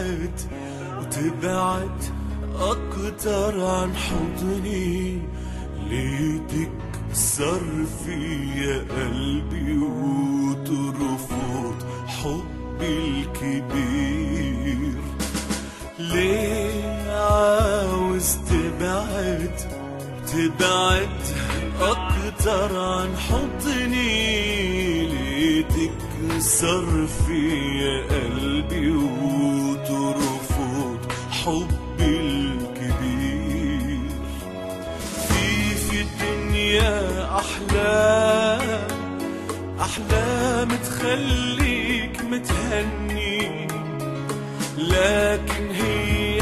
تبعد وتبعد أكتر عن حضني ليه تكسر فيا قلبي وترفض حبي الكبير ليه عاوز تبعد تبعد أكتر عن حضني ليه تكسر فيا قلبي وترفض حبي الكبير في في الدنيا أحلام أحلام تخليك متهني لكن هي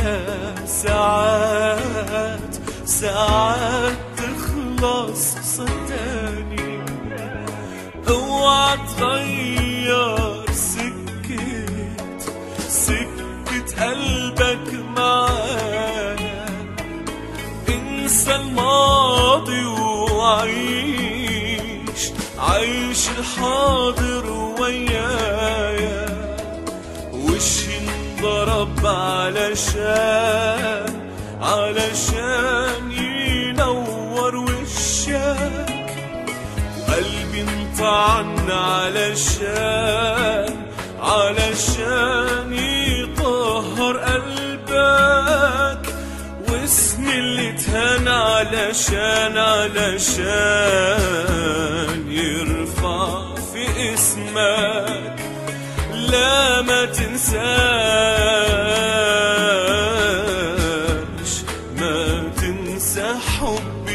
ساعات ساعات تخلص صدقني اوعى تغير سكت سكت قلبك معايا انسى الماضي وعيش عيش الحاضر ويايا وشي انضرب علشان علشان ينور وشك قلبي انطعن علشان علشان يطهر قلبك واسمي اللي اتهان علشان علشان يرفع في اسمك لا ما تنساش ما تنسى حب